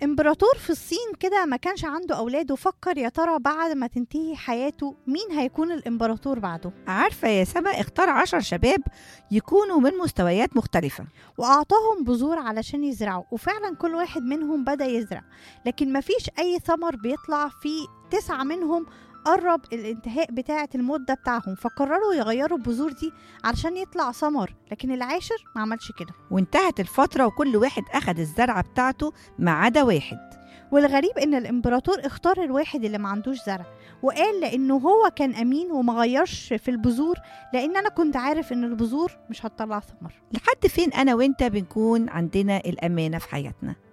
امبراطور في الصين كده ما كانش عنده أولاد وفكر يا ترى بعد ما تنتهي حياته مين هيكون الامبراطور بعده عارفة يا سما اختار عشر شباب يكونوا من مستويات مختلفة وأعطاهم بذور علشان يزرعوا وفعلا كل واحد منهم بدأ يزرع لكن مفيش أي ثمر بيطلع في تسعة منهم قرب الانتهاء بتاعة المدة بتاعهم فقرروا يغيروا البذور دي علشان يطلع ثمر لكن العاشر ما عملش كده وانتهت الفترة وكل واحد أخد الزرعة بتاعته ما عدا واحد والغريب ان الامبراطور اختار الواحد اللي ما عندوش زرع وقال لانه هو كان امين وما غيرش في البذور لان انا كنت عارف ان البذور مش هتطلع ثمر لحد فين أنا وإنت بنكون عندنا الأمانة في حياتنا